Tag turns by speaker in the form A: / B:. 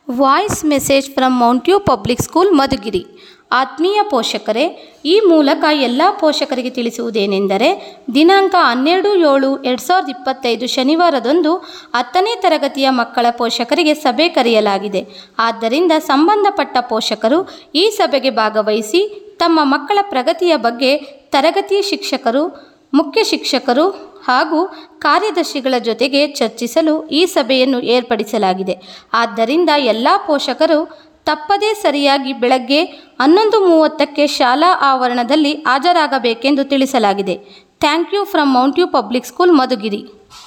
A: voice message from Mountview public school Madhugiri ಆತ್ಮೀಯ ಪೋಷಕರೇ ಈ ಮೂಲಕ ಎಲ್ಲ ಪೋಷಕರಿಗೆ ತಿಳಿಸುವುದೇನೆಂದರೆ ದಿನಾಂಕ ಹನ್ನೆರಡು ಏಳು ಎರಡು ಸಾವಿರದ ಇಪ್ಪತ್ತೈದು ಶನಿವಾರದಂದು ಹತ್ತನೇ ತರಗತಿಯ ಮಕ್ಕಳ ಪೋಷಕರಿಗೆ ಸಭೆ ಕರೆಯಲಾಗಿದೆ ಆದ್ದರಿಂದ ಸಂಬಂಧಪಟ್ಟ ಪೋಷಕರು ಈ ಸಭೆಗೆ ಭಾಗವಹಿಸಿ ತಮ್ಮ ಮಕ್ಕಳ ಪ್ರಗತಿಯ ಬಗ್ಗೆ ತರಗತಿ ಶಿಕ್ಷಕರು ಮುಖ್ಯ ಶಿಕ್ಷಕರು ಹಾಗೂ ಕಾರ್ಯದರ್ಶಿಗಳ ಜೊತೆಗೆ ಚರ್ಚಿಸಲು ಈ ಸಭೆಯನ್ನು ಏರ್ಪಡಿಸಲಾಗಿದೆ ಆದ್ದರಿಂದ ಎಲ್ಲ ಪೋಷಕರು ತಪ್ಪದೇ ಸರಿಯಾಗಿ ಬೆಳಗ್ಗೆ ಹನ್ನೊಂದು ಮೂವತ್ತಕ್ಕೆ ಶಾಲಾ ಆವರಣದಲ್ಲಿ ಹಾಜರಾಗಬೇಕೆಂದು ತಿಳಿಸಲಾಗಿದೆ thank you from Mountview public school Madhugiri